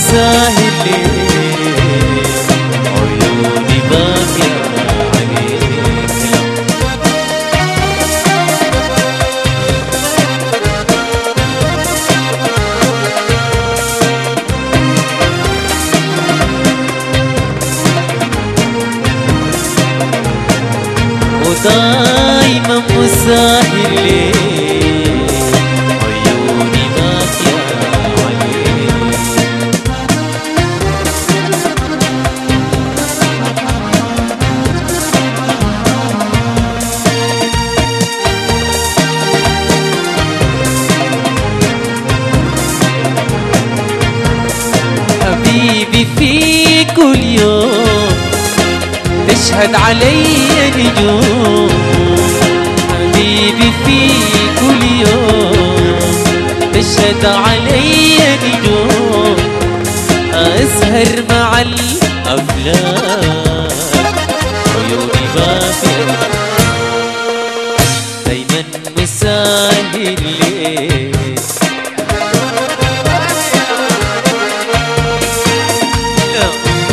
مساهل ليه عيوني باكية عليك ودايما مساهل ليه عيوني باكية عليك حبيبي في كل يوم تشهد علي نجوم حبيبي في كل يوم تشهد علي نجوم أسهر مع الأفلاك عيوني بافية دايما مساهل ليه لا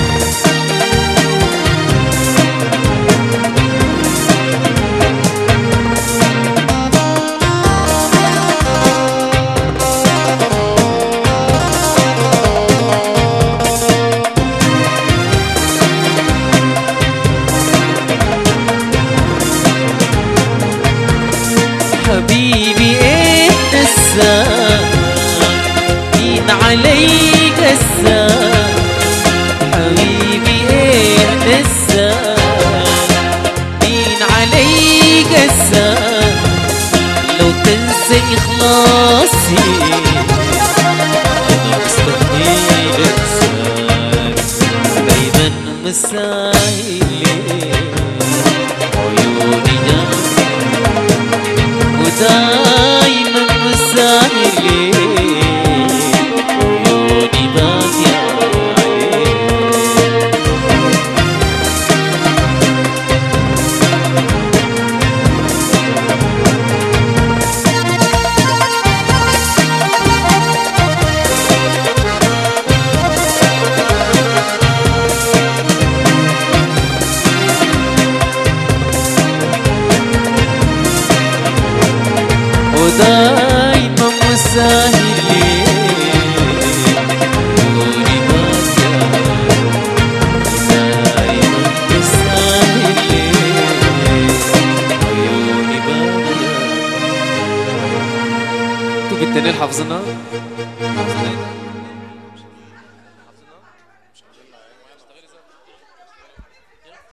حبيبي ايه نساك مين علي قساك حبيبي ايه نساك مين علي قساك لو تنسى اخلاصي انا مستحيل انساك دايما مسايلي عيوني جنبك ودايما مساهلي عيوني باقية عليك ودايما مساهلي عيوني باقية دايما مساهلي عيوني باقية انتوا بالتانيين حافظينها؟ حافظينها